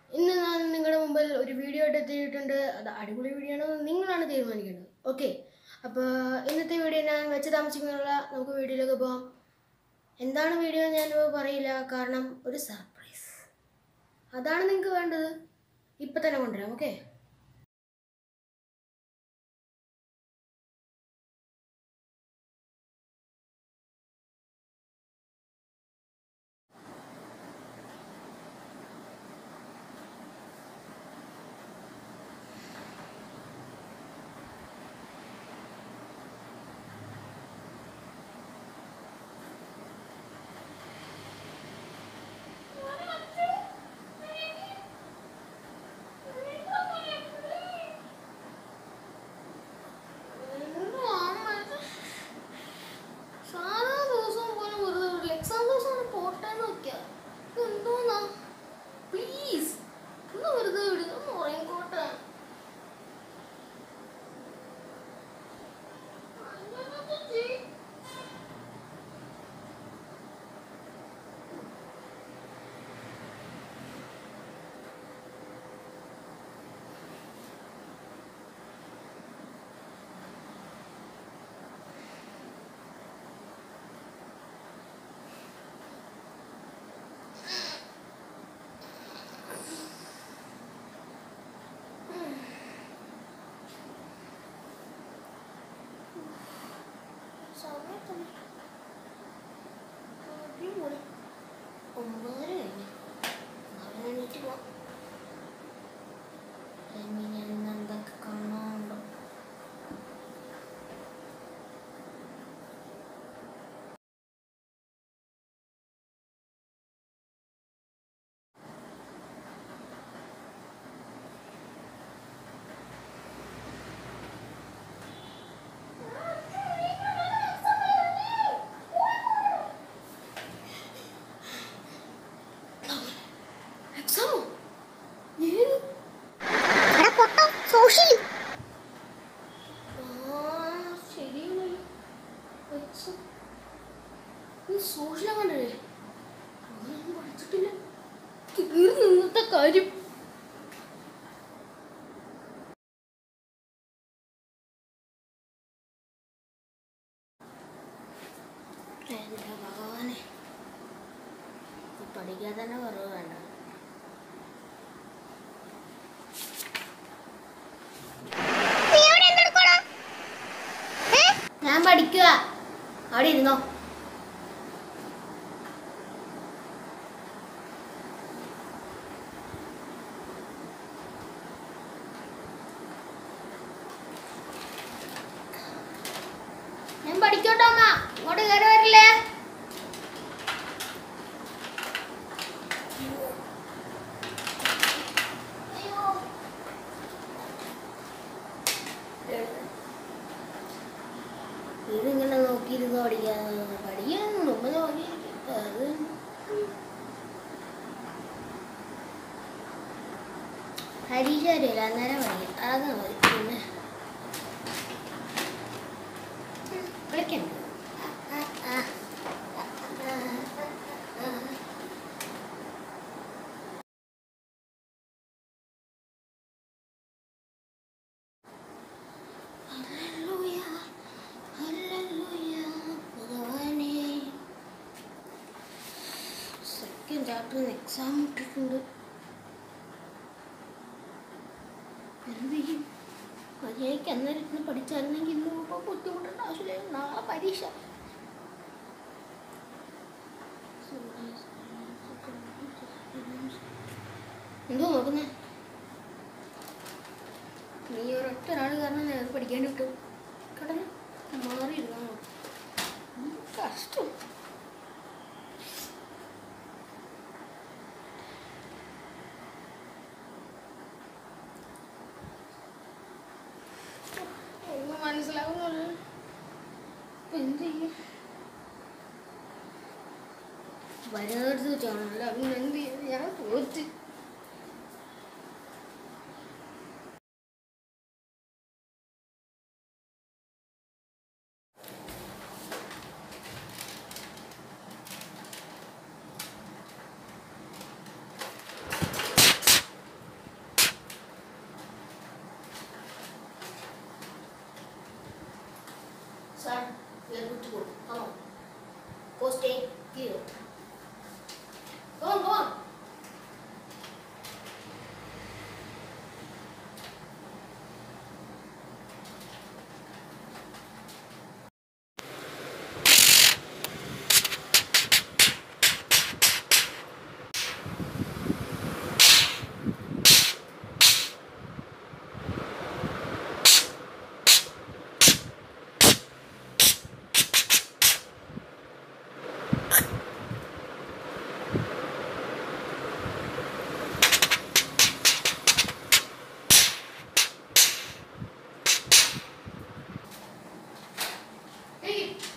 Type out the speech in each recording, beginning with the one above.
ഇന്ന് ഞാൻ നിങ്ങളുടെ മുമ്പിൽ ഒരു വീഡിയോ ആയിട്ട് എത്തിയിട്ടുണ്ട് അത് അടിപൊളി വീഡിയോ ആണോ എന്ന് നിങ്ങളാണ് തീരുമാനിക്കേണ്ടത് ഓക്കെ അപ്പോൾ ഇന്നത്തെ വീഡിയോ ഞാൻ വെച്ച് താമസിക്കുന്നുള്ള നമുക്ക് വീഡിയോയിലേക്ക് പോകാം എന്താണ് വീഡിയോ ഞാൻ പറയില്ല കാരണം ഒരു സർപ്രൈസ് അതാണ് നിങ്ങൾക്ക് വേണ്ടത് ഇപ്പം തന്നെ കൊണ്ടുവരാം ഓക്കെ സാധാ ദിവസം പോലെ വെറുതെ വിടില്ല എക്സാം ദിവസമാണ് പോട്ടെന്ന് വെക്കാം എന്തോന്നാ പ്ലീസ് ഒന്ന് വെറുതെ വിടുക ഒന്ന് ഉറങ്ങിക്കോട്ടെ സമയത്തന്നെ അടിപൊളി ഒമ്പതര കഴിഞ്ഞു അവൻ എണീറ്റ് പോവാം ഇനി ഞാൻ ഇന്ന് എന്തൊക്കെ കാണാനുണ്ടോ എക്സാമോ ഏത് എടാ പൊട്ട സോഷ്യൽ ആ ശരിയാണല്ലോ എക്സാം നീ സോഷ്യൽ കണ്ടല്ലേ അങ്ങനെയൊന്നും പഠിച്ചിട്ടില്ല കീറി നിന്നത്തെ കാര്യം എൻ്റെ ഭഗവാനെ ഈ പഠിക്കാൻ തന്നെ കുറവ് വേണ്ട നീ അവിടെ എന്തെടുക്കടാ ഞാൻ പഠിക്കുക അവിടെ ഇരുന്നോ ഞാൻ പഠിക്കോട്ടോ അമ്മ ഇങ്ങോട്ട് കയറി വരില്ലേ അയ്യോ ഇതിങ്ങനെ നോക്കിയിരുന്ന് പഠിക്കാൻ പഠിക്കാൻ മുമ്പ് നോക്കി അത് പരീക്ഷ വരില്ല അന്നേരം പഠിക്കും അത് മതി പിന്നെ ഉം, കളിക്കണ്ട ആ, ആ, ആ, ആ, ആ, ആ. ഹല്ലേലൂയ, ഹല്ലേലൂയ, ഭഗവാനേ. സെക്കൻഡ് ചാപ്റ്ററിന് എക്സാം ഇട്ടിട്ടുണ്ട് എന്ത് ചെയ്യും മര്യാദയ്ക്ക് അന്നേരം ഇരുന്ന് പഠിച്ചായിരുന്നെങ്കിൽ ഇന്ന് ഇപ്പോൾ ബുദ്ധിമുട്ടേണ്ട ആവശ്യമില്ല നാളെ പരീക്ഷ എന്തോ നോക്കുന്നേ നീ ഒരൊറ്റ ഒരാൾ കാരണം ഞാൻ അത് പഠിക്കാൻ കിട്ടും കടന്ന് മാറിയിരുന്നോ ഉം, കഷ്ടം ഒന്നും മനസ്സിലാവുന്നില്ല എന്ത് ചെയ്യും വരാതെ വെച്ചാണല്ലോ അവൻ എന്ത് ചെയ്യും ഞാൻ തോറ്റ് we are good to go. Come on. Go stay clear. Go on, go on. Take it.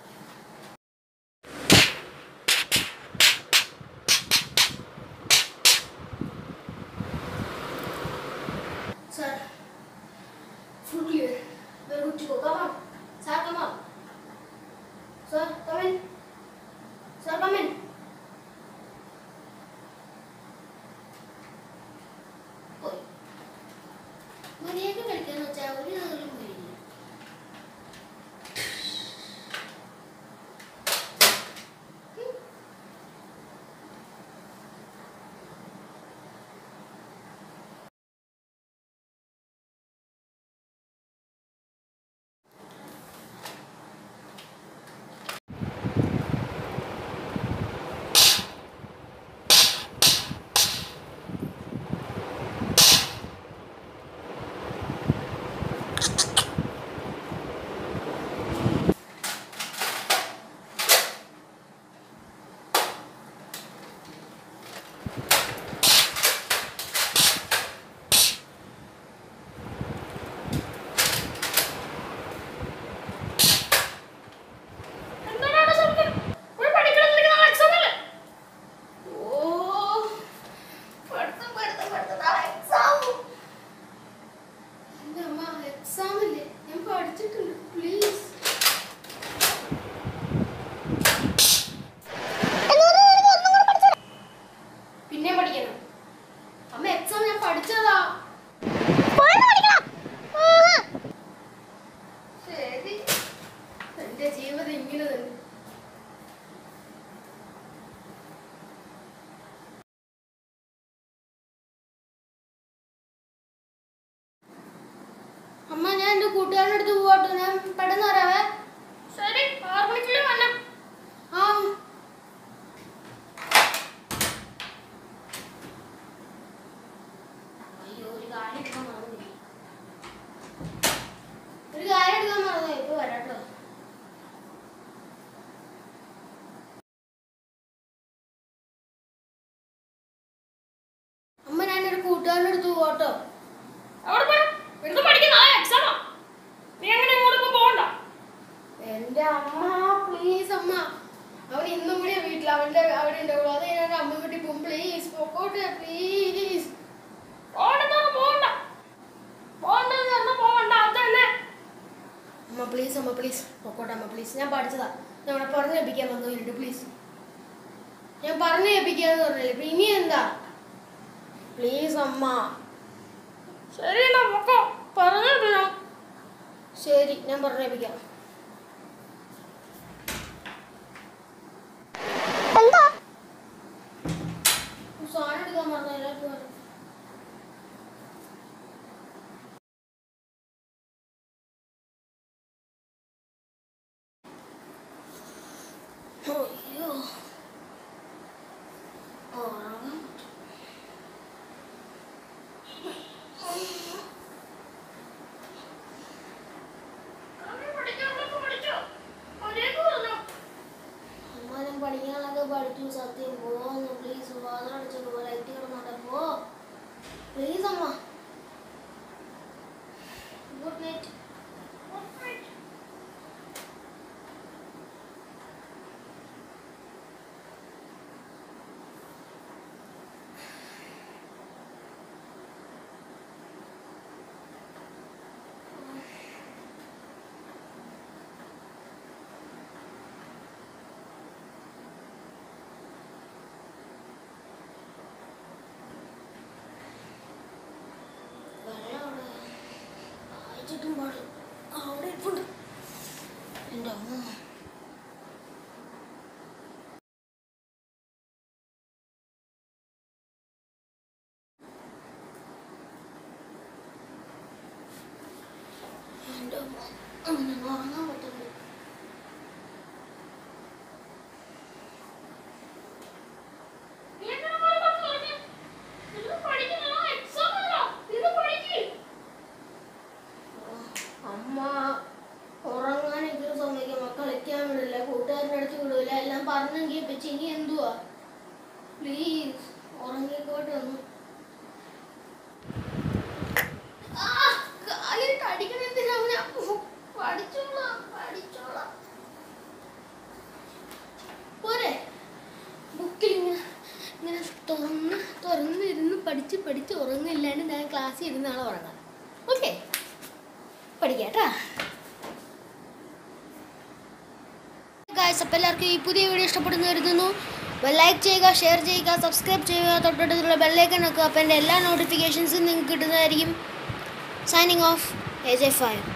Sir, full clear. We are good to go. Come on. Sir, come on. Sir, come in. Sir, come in. പോയി. മര്യാദയ്ക്ക് കളിക്കാന്ന് വെച്ചാൽ ഒരു നാളും കഴിയില്ല പിന്നെ പഠിക്കണം അമ്മ exam ഞാൻ പഠിച്ചതാ ശരി എന്റെ ജീവിതം ഇങ്ങനെ തന്നെ അമ്മ ഞാൻ എന്റെ കൂട്ടുകാരൻ്റെ അടുത്ത് പോവാട്ടോ ഞാൻ പെട്ടെന്ന് വരാവേ ശരി ആറ് മണിക്കുള്ളിൽ വരണം ആ അയ്യോ ഒരു കാര്യം എടുക്കാൻ മറന്നു ഒരു കാര്യം എടുക്കാൻ മറന്നു ഇപ്പൊ വരാട്ടോ അമ്മ ഞാൻ ഒരു കൂട്ടുകാരൻ്റെ അടുത്ത് പോവാട്ടോ അവിടെ പോണം വെറുതെ പഠിക്കുന്ന ആ എക്സാമാ നീ അങ്ങനെ ഇങ്ങോട്ടൊന്നും പോകണ്ട എന്റെ അമ്മ പ്ലീസ് അമ്മ അവൻ ഇന്നും കൂടി വീട്ടിൽ അവന്റെ അവിടെ ഉണ്ടാവുള്ളൂ അത് ഞാൻ അമ്മ വീട്ടിൽ പോകും പ്ലീസ് പൊക്കോട്ടെ പ്ലീസ് പോകണ്ടെന്ന് പോകണ്ട പോകണ്ടെന്ന് പറഞ്ഞാൽ പോകണ്ട അത് തന്നെ അമ്മ പ്ലീസ് അമ്മ പ്ലീസ് പൊക്കോട്ടെ അമ്മ പ്ലീസ് ഞാൻ പഠിച്ചതാ ഞാൻ അവിടെ പറഞ്ഞു ഏൽപ്പിക്കാൻ വന്നിട്ടുണ്ട് പ്ലീസ് ഞാൻ പറഞ്ഞു ഏൽപ്പിക്കാന്ന് പറഞ്ഞില്ലേ ഇപ്പൊ ഇനി എന്താ പ്ലീസ് അമ്മ ശരി എന്നാ പൊക്കോ പറഞ്ഞിട്ടില്ല ശരി ഞാൻ പറഞ്ഞു ഏൽപ്പിക്കാം എന്താ സാധനം എടുക്കാൻ പറഞ്ഞു എല്ലാവർക്കും പറഞ്ഞു അയ്യോ ഉറങ്ങാൻ പഠിക്കാനുള്ളതൊക്കെ പഠിച്ചോ മര്യാദക്ക് പറഞ്ഞോ അമ്മ ഞാൻ പഠിക്കാനൊക്കെ പഠിച്ചു സത്യം പോന്നു പ്ലീസ് വാതിൽ അടിച്ചോണ്ട് പോ ലൈറ്റ് കിടന്നോട്ടെ പോ പ്ലീസ് അമ്മ ഗുഡ് നൈറ്റ് വെള്ളം അവിടെ അയച്ചിട്ടും പാടില്ല അവിടെ ഇരിപ്പുണ്ട് എൻ്റെ അമ്മ ഉറങ്ങാൻ പറ്റുന്നു നീ എന്തിനാ മോനെ പത്ത് പറഞ്ഞേ? ഇരുന്ന് പഠിക്ക്, നാളെ exam അല്ല. ഇരുന്ന് പഠിക്ക്. അമ്മ ഉറങ്ങാൻ ഇതിന് സമ്മതിക്കും കളിക്കാൻ വിടില്ല കൂട്ടുകാരുടെ അടുത്ത് വിടില്ല എല്ലാം പറഞ്ഞെങ്കിൽ വെച്ച് ഇനി എന്തുവാ പ്ലീസ് ഉറങ്ങിക്കോട്ടെ ഒന്ന് ആ, കാലിട്ട് അടിക്കണെന്തിനാ അവനെ? ഉഫ്, പഠിച്ചോളാം പഠിച്ചോളാം പോരെ ബുക്കിൽ ഇങ്ങനെ ഇങ്ങനെ തുറന്ന് തുറന്നിരുന്ന് പഠിച്ച് പഠിച്ച് ഉറങ്ങില്ലാണ്ട് ഞാൻ ക്ലാസ്സിൽ ഇരുന്ന് നാളെ ഉറങ്ങാം ഓക്കെ പഠിക്കാട്ടാ ഗായ്സ് അപ്പോൾ എല്ലാവർക്കും ഈ പുതിയ വീഡിയോ ഇഷ്ടപ്പെടുന്നു കരുതുന്നു ലൈക്ക് ചെയ്യുക ഷെയർ ചെയ്യുക സബ്സ്ക്രൈബ് ചെയ്യുക തൊട്ടടുത്തുള്ള ബെല്ലൈക്കൺ വെക്കുക അപ്പോൾ എൻ്റെ എല്ലാ നോട്ടിഫിക്കേഷൻസും നിങ്ങൾക്ക് കിട്ടുന്നതായിരിക്കും signing off A J five